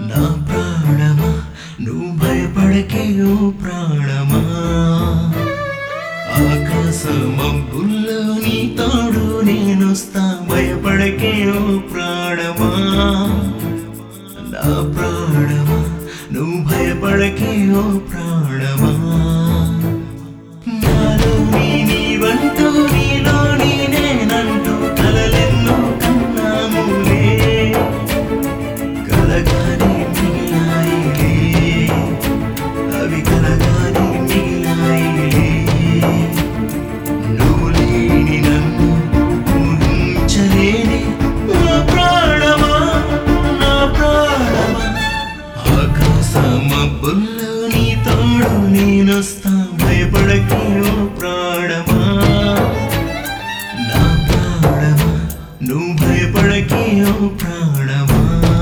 నా ప్రాణమా నువ్వు భయపడకే ఓ ప్రాణమా ఆకాశమబ్బుల్లో నీ తోడు నేనొస్తా భయపడకే ఓ ప్రాణమా నా ప్రాణమా నువ్వు భయపడకే ఓ ప్రాణమా నాలో నీ నీవంటూ నీలో నీ నేనంటూ కలలెన్నో కన్నాములే కలగానే మిగిలాయిలే అవి కలగానే మిగిలాయిలే నువ్వు లేని నన్ను ఊహించలేని నా ప్రాణమా నా ప్రాణమా ఆకాశమబ్బుల్లో నీ తోడు నేనొస్తా భయపడకే ఓ ప్రాణమా నా ప్రాణమా నువ్వు భయపడకే ఓ ప్రాణమా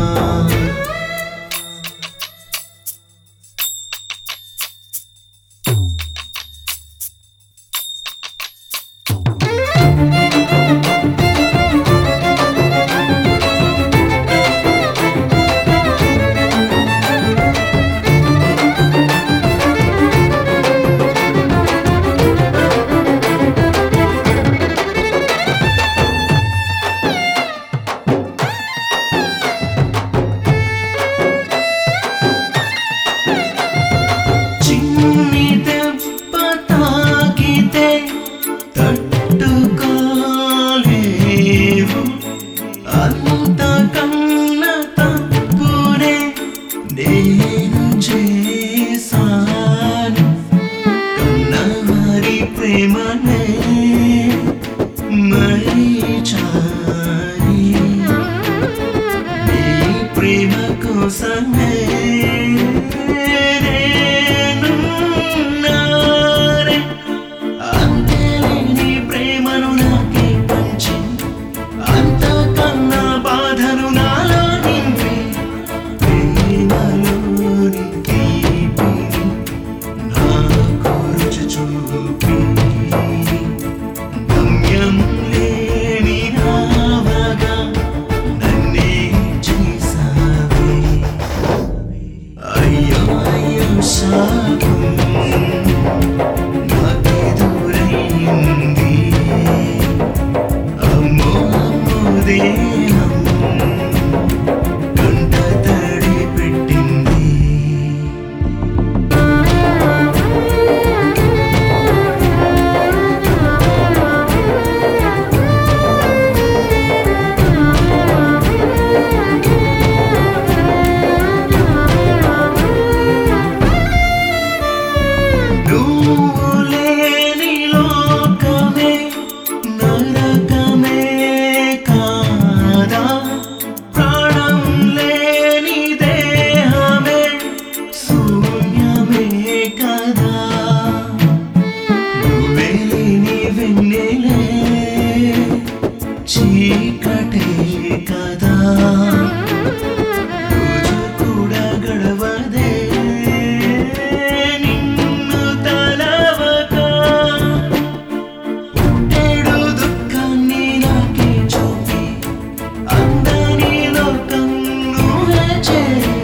చిన్ని దెబ్బ తాకితే తట్టుకోలేవు అంతకన్న తప్పునే నేను చేశాను కన్నవారి ప్రేమనే మరిచారి నీ ప్రేమ కోసమే నేనున్నానే. అంతేలేని ప్రేమను నాకే పంచి అంతకన్నా బాధను నాలో నింపి ప్రేమలోని తీపిని నాకు రుచి చూపి గమ్యం లేని నావగా నన్నే చేసావే అయ్యో అయ్యో శాపం నాకెదురైంది అమ్మో అమ్మో దేహం కంట తడి పెట్టింది నువ్వు లేని లోకమే నరకమే కాదా ప్రాణం లేని దేహమే శూన్యమే కదా నువ్వే లేని వెన్నెలే చీకటే కదా రోజు కూడా గడవదే నిన్ను తలవక పుట్టెడు దుఃఖాన్ని నాకే చూపి అందని లోకం నువ్వే చేరి